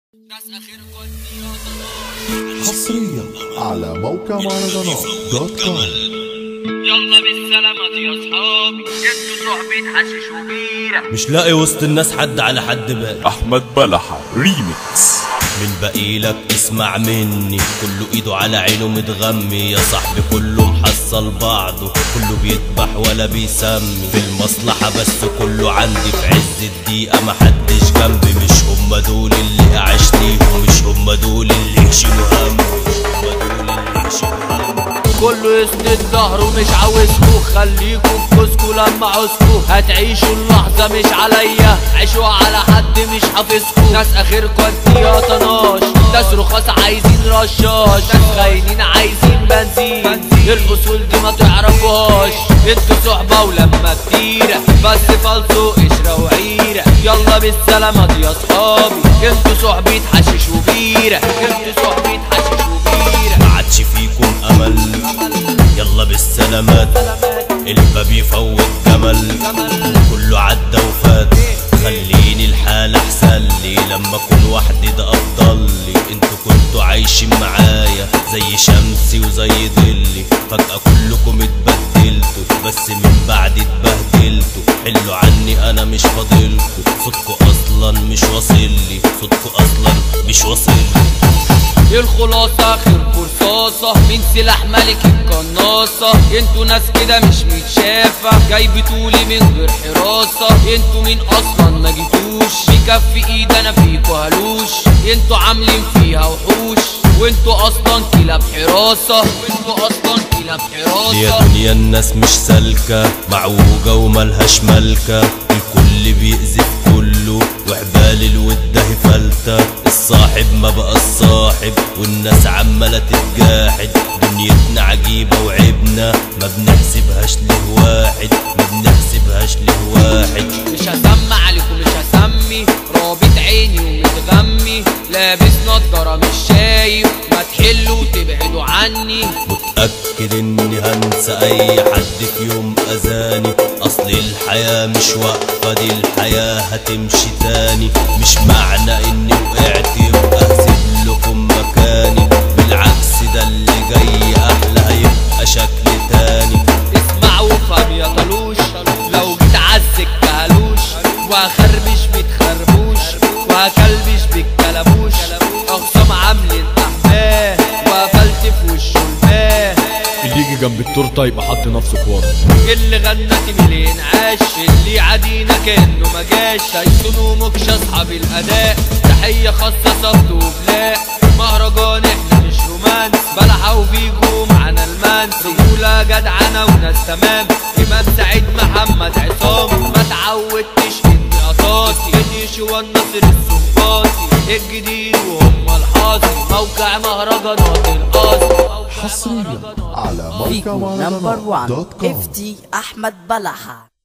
حصريا على موقع مهرجانات دوت كوم يلا بالسلامة يا صحابي انتوا صحبة حشيش وبيرة مش لاقي وسط الناس حد على حد باقي احمد بلحة ريميكس من بقيلك اسمع مني كله ايده على عينه متغمي يا صاحبي كله محصل بعضه كله بيذبح ولا بيسمي في المصلحة بس كله عندي في عز الدقيقة محدش جنبي مش هما دول اللي اعيش ليهم مش هما دول اللي يشيلوا همي مش هما دول اللي يشيلوا همي كله يسند ظهره مش عاوزكوا خليكوا في جوزكوا لما عوزكوا هتعيشوا اللحظة مش عليا عيشوا على حد مش حافظكوا ناس اخركوا انتي يا طناش ناس رخاص عايزين رشاش ناس خاينين عايزين بنزين الاصول دي ما تعرفوهاش انتوا صحبة ولما كتيرة بس فالصو قشرة وعيرة يلا بالسلامة يا صحابي انتوا صحبة حشيش وبيرة انتوا صحبة حشيش وبيرة ما عادش فيكم امل يلا بالسلامات الباب يفوت جمل كله عدى وفات خليني الحال احسن لي لما اكون وحدي ده افضل لي انتوا كنتوا عايشين معايا زي شمسي وزي ظلي فجأة كلكم اتبدلتوا بس من بعد اتبهدلتوا حلوا عني انا مش فاضلكوا صوتكوا اصلا مش واصل لي صوتكوا اصلا مش واصل لي الخلاصة آخر رصاصة من سلاح ملك القناصة انتوا ناس كده مش متشافة جاي بتقولي من غير حراسة انتوا مين اصلا ما جيتوش بكف ايد انا فيكوا هلوش انتوا عاملين فيها وحوش وانتوا اصلا كلاب حراسة وانتوا اصلا كلاب يا حراسة دنيا الناس مش سالكة معوجة وملهاش ملكة الكل بيأذي في كله وعبال الود هي فلتة الصاحب ما بقى الصاحب والناس عمالة تتجاحد دنيتنا عجيبة وعيبنا ما بنحسبهاش له واحد ما بنحسبهاش له واحد مش هسمع عليكم مش هسمي رابط عيني ومتغمي لابس نضارة مش شايف ما تحلوا وتبعدوا عني متأكد اني هنسى اي حد في يوم اذاني اصل الحياة مش واقفة دي الحياة هتمشي تاني مش معنى اني وقعت يبقى هسيب لكم مكاني بالعكس ده اللي جاي احلى هيبقى شكل تاني اسمع وافهم يا طلوش لو جيت عالسكة هلوش وهخربش بتخربوش وهكلبش بالكلبوش اخصام عاملين احباه وقفلت في وشه الباه اللي يجي جنب التورته يبقى حط نفسه في وضع اللي غنت مليون عاش اللي عدينا كانه ما جاش تايسون وموكش اصحاب الاداء تحيه خاصه صبت وبلاء مهرجان احنا مش رومانس بلحة وفيجو معانا المانس رجولة جدعنة وناس تمام امام سعيد محمد عصام ما تعودتش اني قطاطي اديش والنصر السنباطي الجديد وهم الحاصل موقع مهرجانات الاصل حصريا على موقع فيكو نمبر مهرجانات 1 دوت كوم افتي احمد بلحه